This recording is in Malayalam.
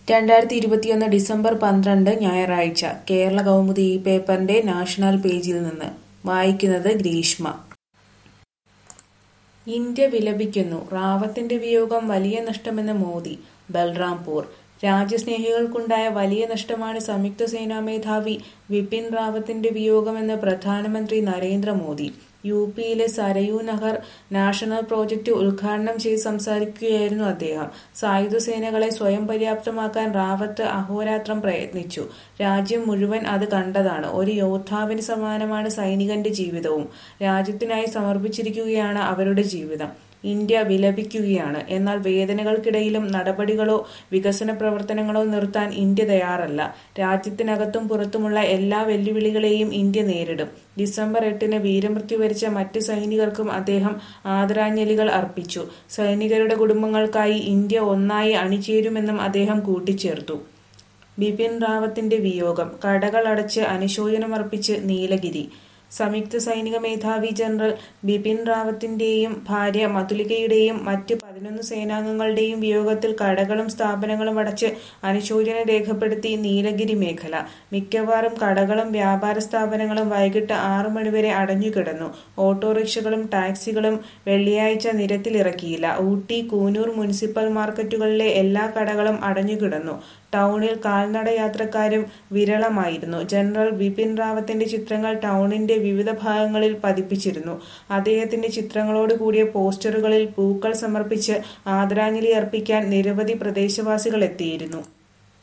രണ്ടായിരത്തി ഇരുപത്തിയൊന്ന് ഡിസംബർ പന്ത്രണ്ട് ഞായറാഴ്ച കേരള കൗമുദി ഈ പേപ്പറിന്റെ നാഷണൽ പേജിൽ നിന്ന് വായിക്കുന്നത് ഗ്രീഷ്മ ഇന്ത്യ വിലപിക്കുന്നു റാവത്തിന്റെ വിയോഗം വലിയ നഷ്ടമെന്ന് മോദി ബൽറാംപൂർ രാജ്യസ്നേഹികൾക്കുണ്ടായ വലിയ നഷ്ടമാണ് സംയുക്ത സേനാ മേധാവി വിപിൻ റാവത്തിന്റെ വിയോഗമെന്ന് പ്രധാനമന്ത്രി നരേന്ദ്രമോദി യു പിയിലെ സരയൂ നഗർ നാഷണൽ പ്രോജക്ട് ഉദ്ഘാടനം ചെയ്ത് സംസാരിക്കുകയായിരുന്നു അദ്ദേഹം സായുധ സേനകളെ സ്വയം പര്യാപ്തമാക്കാൻ റാവത്ത് അഹോരാത്രം പ്രയത്നിച്ചു രാജ്യം മുഴുവൻ അത് കണ്ടതാണ് ഒരു യോദ്ധാവിന് സമാനമാണ് സൈനികന്റെ ജീവിതവും രാജ്യത്തിനായി സമർപ്പിച്ചിരിക്കുകയാണ് അവരുടെ ജീവിതം ഇന്ത്യ വിലപിക്കുകയാണ് എന്നാൽ വേദനകൾക്കിടയിലും നടപടികളോ വികസന പ്രവർത്തനങ്ങളോ നിർത്താൻ ഇന്ത്യ തയ്യാറല്ല രാജ്യത്തിനകത്തും പുറത്തുമുള്ള എല്ലാ വെല്ലുവിളികളെയും ഇന്ത്യ നേരിടും ഡിസംബർ എട്ടിന് വീരമൃത്യു വരിച്ച മറ്റ് സൈനികർക്കും അദ്ദേഹം ആദരാഞ്ജലികൾ അർപ്പിച്ചു സൈനികരുടെ കുടുംബങ്ങൾക്കായി ഇന്ത്യ ഒന്നായി അണിചേരുമെന്നും അദ്ദേഹം കൂട്ടിച്ചേർത്തു ബിപിൻ റാവത്തിന്റെ വിയോഗം കടകൾ അടച്ച് അനുശോചനമർപ്പിച്ച് നീലഗിരി സംയുക്ത സൈനിക മേധാവി ജനറൽ ബിപിൻ റാവത്തിന്റെയും ഭാര്യ മതുലികയുടെയും മറ്റ് പതിനൊന്ന് സേനാംഗങ്ങളുടെയും വിയോഗത്തിൽ കടകളും സ്ഥാപനങ്ങളും അടച്ച് അനുശോചനം രേഖപ്പെടുത്തി നീലഗിരി മേഖല മിക്കവാറും കടകളും വ്യാപാര സ്ഥാപനങ്ങളും വൈകിട്ട് ആറു മണിവരെ അടഞ്ഞുകിടന്നു ഓട്ടോറിക്ഷകളും ടാക്സികളും വെള്ളിയാഴ്ച നിരത്തിലിറക്കിയില്ല ഊട്ടി കൂനൂർ മുനിസിപ്പൽ മാർക്കറ്റുകളിലെ എല്ലാ കടകളും അടഞ്ഞുകിടന്നു ടൗണിൽ കാൽനട യാത്രക്കാരും വിരളമായിരുന്നു ജനറൽ ബിപിൻ റാവത്തിന്റെ ചിത്രങ്ങൾ ടൗണിന്റെ വിവിധ ഭാഗങ്ങളിൽ പതിപ്പിച്ചിരുന്നു അദ്ദേഹത്തിന്റെ ചിത്രങ്ങളോട് കൂടിയ പോസ്റ്ററുകളിൽ പൂക്കൾ സമർപ്പിച്ച് ആദരാഞ്ജലി അർപ്പിക്കാൻ നിരവധി പ്രദേശവാസികൾ എത്തിയിരുന്നു